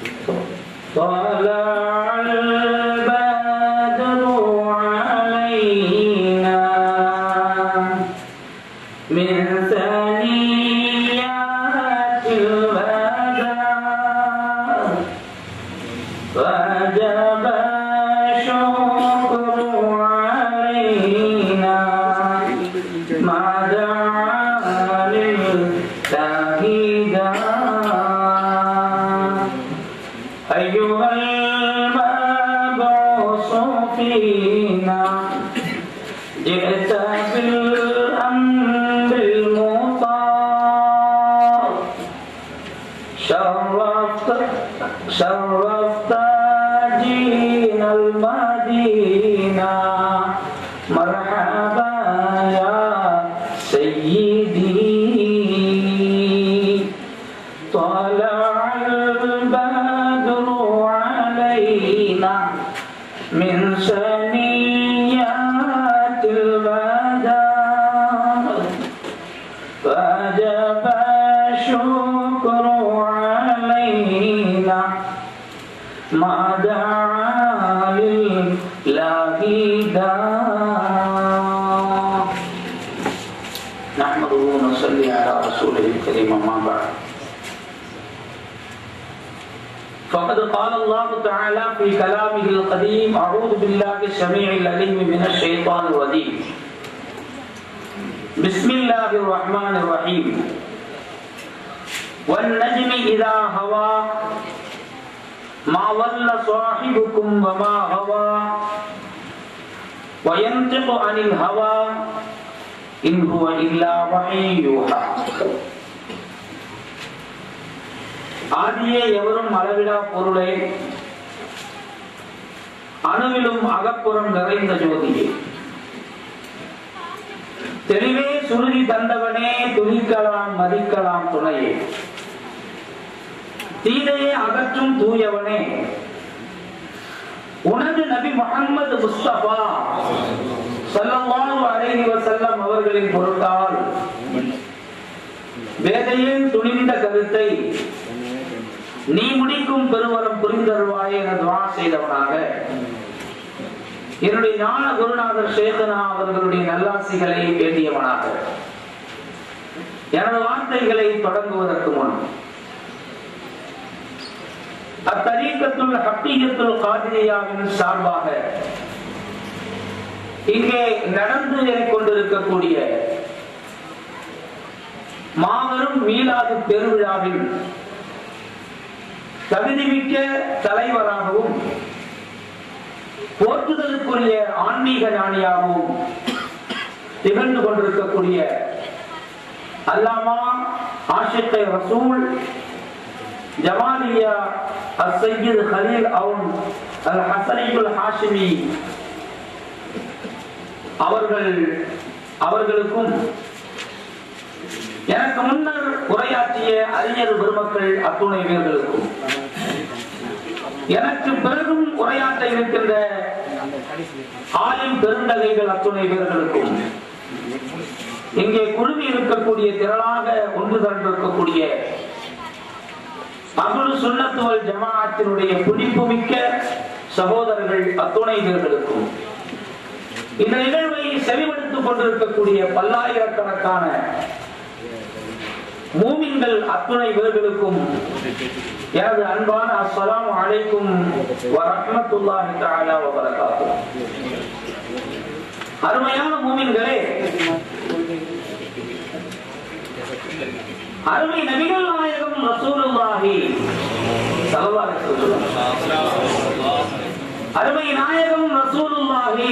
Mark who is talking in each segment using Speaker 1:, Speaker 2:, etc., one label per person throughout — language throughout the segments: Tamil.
Speaker 1: طلع البدر علينا من ثنيات الوداع وجب الشكر علينا ما دعا للتهيدا أيها المبعوث فينا جئت بالأمر المطاع شرفت شرفت جينا المدينة مرحبا يا سيدي طلع البدر علينا من ثنيات الوداع فجب الشكر علينا ما دعا لله داع نحمده ونصلي على رسوله الكريم أما بعد فقد قال الله تعالى في كلامه القديم أعوذ بالله السميع العليم من الشيطان الرجيم بسم الله الرحمن الرحيم والنجم إذا هوى ما ضل صاحبكم وما غوى وينطق عن الهوى إن هو إلا وحي يوحى ஆதியே எவரும் அளவிடா பொருளே அணுவிலும் அகப்புறம் நிறைந்த ஜோதியே தெளிவே சுருதி தந்தவனே துணிக்கலாம் மதிக்கலாம் துணையே தீதையே அகற்றும் தூயவனே உனது நபி முகம்மது முஸ்தபா ஸல்லல்லாஹு அலைஹி வஸல்லம் அவர்களின் பொருட்டால் வேதையில் துணிந்த கருத்தை நீ முடிக்கும் பெருவரம் புரிந்தருவாய் என துவா செய்தவனாக என்னுடைய ஞான குருநாதர் சேதனா அவர்களுடைய நல்லாசிகளை வேண்டியவனாக எனது வார்த்தைகளை தொடங்குவதற்கு முன் அத்தரீக்கத்துள் ஹப்பீகத்துள் காதிரியாவின் சார்பாக இங்கே நடந்து கொண்டிருக்கக்கூடிய மாபெரும் மீளாது பெருவிழாவின் தகுதிமிக்க தலைவராகவும் போற்றுதலுக்குரிய ஆன்மீக ஞானியாகவும் திகழ்ந்து கொண்டிருக்கக்கூடிய அல்லாமா ஆஷித்தை ரசூல் ஜமாலியா அசையீத் ஹலீல் அவுன் அல் ஹசனியுல் ஹாஷிமி அவர்கள் அவர்களுக்கும் எனக்கு முன்னர் உரையாற்றிய அறிஞர் பெருமக்கள் அத்துணை பேர்களுக்கும் எனக்கு பிறகும் உரையாற்ற இருக்கின்ற ஆலிம் பெருந்தகைகள் அத்துணை பேர்களுக்கும் இங்கே குழுமி இருக்கக்கூடிய திரளாக ஒன்று திரண்டிருக்கக்கூடிய அகுலு சுண்ணத்துவல் ஜமாஅத்தினுடைய பிடிப்புமிக்க சகோதரர்கள் அத்துணை பேர்களுக்கும் இந்த நிகழ்வை செவிமடுத்துக் கொண்டிருக்கக்கூடிய பல்லாயிரக்கணக்கான மூமின்கள் அத்துணை பேர்களுக்கும் எனது அன்பான அஸ்ஸலாமு அலைக்கும் வரஹ்மத்துல்லாஹி தஆலா வ பரகாத்துஹு அருமையான மூமின்களே அருமை நபிகள் நாயகம் ரசூலுல்லாஹி ஸல்லல்லாஹு அலைஹி வஸல்லம் அருமை நாயகம் ரசூலுல்லாஹி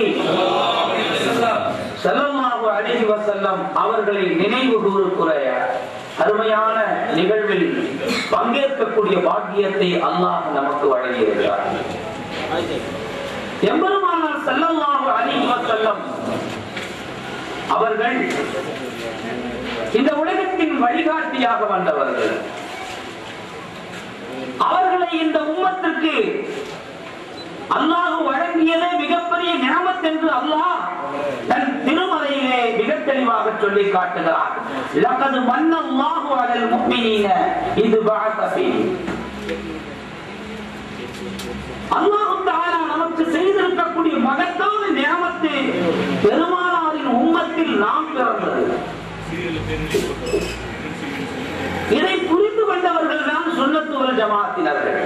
Speaker 1: ஸல்லல்லாஹு அலைஹி வஸல்லம் அவர்களை நினைவு கூறுகிற அருமையான நிகழ்வில் பங்கேற்கக்கூடிய பாக்கியத்தை அல்லாஹ் நமக்கு வழங்கியிருக்கிறார் எம்பெருமானார் ஸல்லல்லாஹு அலைஹி வஸல்லம் அவர்கள் இந்த உலகத்தின் வழிகாட்டியாக வந்தவர்கள் அவர்களை இந்த உம்மத்திற்கு அல்லாஹ் வழங்கியதே மிகப்பெரிய ஞாபத் என்று அல்லாஹ் தன் திருமலையிலே மிக தெளிவாக சொல்லி காட்டுகிறார் லகது மன்னல்லாஹு அலல் முஃமினீன இது பஅஸ ஃபீஹி அல்லாஹ் தஆலா நமக்கு செய்திருக்கக்கூடிய மகத்தான நியமத்து பெருமானாரின் உம்மத்தில் நாம் பிறந்தது இதை புரிந்து கொண்டவர்கள் தான் சுண்ணத்துவல் ஜமாத்தினர்கள்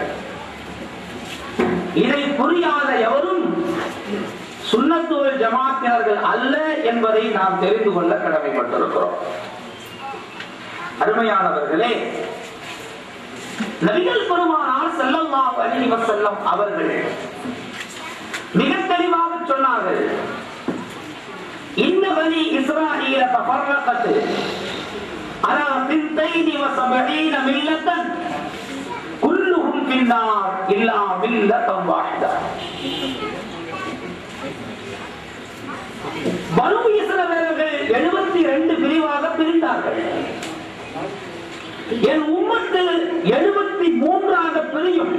Speaker 1: இதை புரியாத எவரும் சுண்ணத்துவல் ஜமாத்தினர்கள் அல்ல என்பதை நாம் தெரிந்து கொள்ள கடமைப்பட்டிருக்கிறோம் அருமையானவர்களே நபிகள் பெருமானார் ஸல்லல்லாஹு அலைஹி வஸல்லம் அவர்கள் மிக தெளிவாக சொன்னார்கள் இன்ன பனி இஸ்ராயீல தஃபர்ரகத் அலா சிந்தைனி வஸபஈன மில்லத்தன் குல்லுஹும் ஃபின்னார் இல்லா மில்லத்தன் வாஹிதா பனு இஸ்ரவேலர்கள் 72 பிரிவாக பிரிந்தார்கள் என் உம்மத்தில் எழுபத்தி மூன்றாக பிரியும்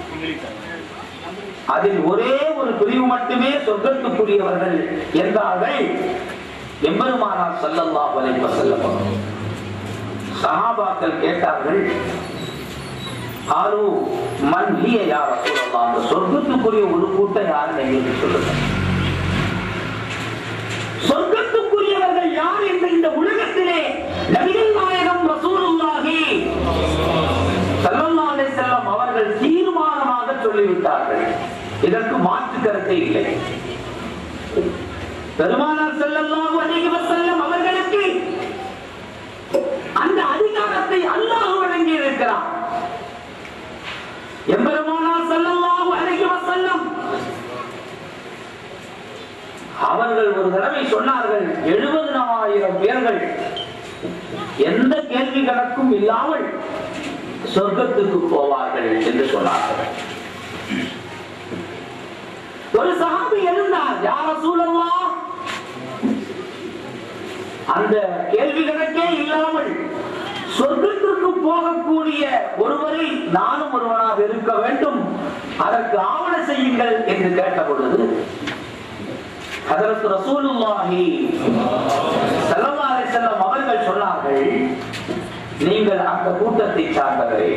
Speaker 1: அதில் ஒரே ஒரு பிரிவு மட்டுமே சொர்க்கத்துக்குரியவர்கள் என்றார்கள் எம்பெருமானார் ஸல்லல்லாஹு அலைஹி வஸல்லம் சஹாபாக்கள் கேட்டார்கள் ஆரு மன் ஹிய யா ரசூலல்லாஹ் அந்த சொர்க்கத்துக்குரிய ஒரு கூட்டம் யார் எங்களுக்கு சொல்லுங்க சொர்க்கத்துக்குரியவர்கள் யார் என்று இந்த உலகத்திலே நபிகள் நாயகம் ரசூலுல்லாஹி ஸல்லல்லாஹு அலைஹி வஸல்லம் அவர்கள் தீர்மானமாக சொல்லிவிட்டார்கள் இதற்கு மாற்று கருத்தே இல்லை பெருமானார் ஸல்லல்லாஹு அலைஹி வஸல்லம் அவர்களுக்கு அந்த அதிகாரத்தை அல்லாஹ் வழங்கி இருக்கிறான் எம்பெருமானார் ஸல்லல்லாஹு அலைஹி வஸல்லம் அவர்கள் ஒரு தடவை சொன்னார்கள் எழுபதினாயிரம் பேர்கள் எந்த கேள்வி கணக்கும் இல்லாமல் சொர்க்கத்துக்கு போவார்கள் என்று சொன்னார்கள் ஒரு சகாபி எழுந்தார் யார சூழல்லா அந்த கேள்வி கணக்கே இல்லாமல் சொர்க்கத்திற்கு போகக்கூடிய ஒருவரை நானும் ஒருவனாக இருக்க வேண்டும் அதற்கு ஆவண செய்யுங்கள் என்று கேட்ட பொழுது ஹதரத் ரசூலுல்லாஹி ஸல்லல்லாஹு அலைஹி வஸல்லம் அவர்கள் சொன்னார்கள் நீங்கள் அந்த கூட்டத்தை சார்ந்தவரே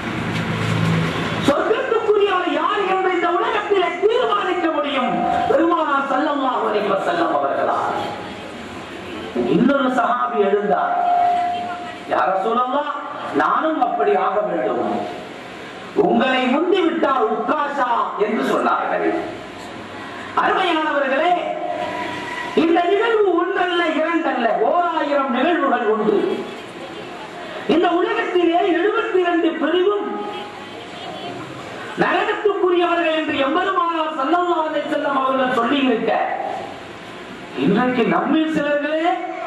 Speaker 1: சொர்க்கத்துக்குரியவர் யார் என்று இந்த உலகத்தில் தீர்மானிக்க முடியும் பெருமானார் ஸல்லல்லாஹு அலைஹி வஸல்லம் அவர்களா இன்னொரு சஹாபி எழுந்தார் யார சொல்லலாம் நானும் அப்படி ஆக வேண்டும் உங்களை முந்தி விட்டார் உக்காஷா என்று சொன்னார்கள் அருமையானவர்களே இந்த நிகழ்வு ஒன்றல்ல இரண்டல்ல ஓராயிரம் நிகழ்வுகள் உண்டு இந்த உலகத்திலே எழுபத்தி இரண்டு பிரிவும் நரகத்துக்குரியவர்கள் என்று எம்பெருமானார் ஸல்லல்லாஹு அலைஹி வஸல்லம் அவர்கள் சொல்லி இருக்க இன்றைக்கு நம்மில் சிலர்களே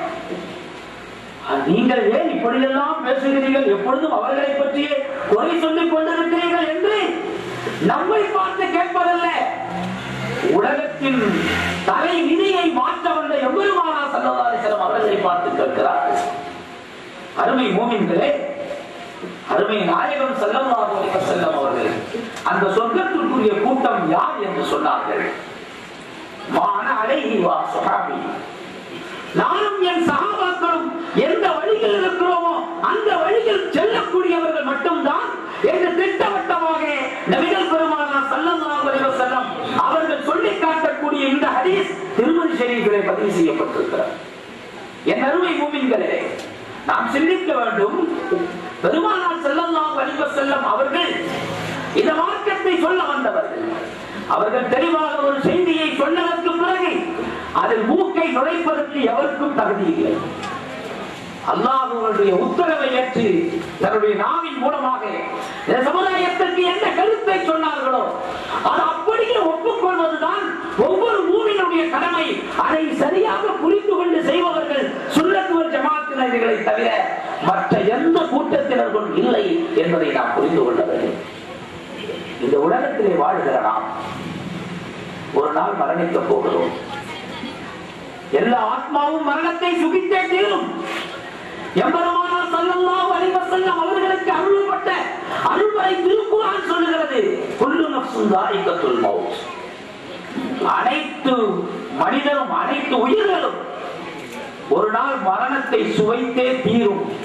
Speaker 1: நீங்கள் ஏன் இப்படியெல்லாம் பேசுகிறீர்கள் எப்பொழுதும் அவர்களை பற்றியே குறை சொல்லிக் கொண்டிருக்கிறீர்கள் என்று நம்மை பார்த்து கேட்பதல்ல உலகத்தின் தலை விதியை மாற்ற வந்த எவ்வளவானா சல்லதாரிசலம் அவர்களை பார்த்து கேட்கிறார்கள் அருமை மூமின்களே அருமை நாயகம் செல்லமாக செல்லம் அவர்கள் அந்த சொர்க்கத்திற்குரிய கூட்டம் யார் என்று சொன்னார்கள் மான அலைஹி வா சுஹாபி நானும் என் சகாபாக்களும் எந்த வழியில் இருக்கிறோமோ அந்த வழியில் செல்லக்கூடியவர்கள் மட்டும்தான் என்று திட்டவட்டமாக நபிகள் பெருமானார் ஸல்லல்லாஹு அலைஹி வஸல்லம் அவர்கள் சொல்லி காட்டக்கூடிய இந்த ஹதீஸ் திருமதி ஷரீஃபிலே பதிவு செய்யப்பட்டிருக்கிறது என் அருமை மூமின்களே நாம் சிந்திக்க வேண்டும் பெருமானார் ஸல்லல்லாஹு அலைஹி வஸல்லம் அவர்கள் இந்த மார்க்கத்தை சொல்ல வந்தவர்கள் அவர்கள் தெளிவாக ஒரு செய்தியை சொன்னதற்கு பிறகு அதில் மூக்கை நுழைப்பதற்கு எவருக்கும் தகுதி இல்லை அல்லாஹுடைய உத்தரவை ஏற்று தன்னுடைய நாவின் மூலமாக இந்த சமுதாயத்திற்கு என்ன கருத்தை சொன்னார்களோ அது அப்படியே ஒப்புக்கொள்வதுதான் ஒவ்வொரு மூவினுடைய கடமை அதை சரியாக புரிந்து கொண்டு செய்பவர்கள் சுண்ணத்துவல் ஜமாத்தினர்களை தவிர மற்ற எந்த கூட்டத்தினர்களும் இல்லை என்பதை நாம் புரிந்து கொள்ள வேண்டும் இந்த உலகத்திலே வாழ்கிற நாம் ஒரு நாள் மரணிக்க போகிறோம் எல்லா ஆத்மாவும் மரணத்தை சுகித்தே தீரும் எம்பெருமானார் ஸல்லல்லாஹு அலைஹி வஸல்லம் அவர்களுக்கு அருளப்பட்ட அருள்வரை திருக்குர்ஆன் சொல்லுகிறது குல்லு நஃப்ஸுன் தாயிகத்துல் மௌத் அனைத்து மனிதரும் அனைத்து உயிர்களும் ஒரு நாள் மரணத்தை சுவைத்தே தீரும்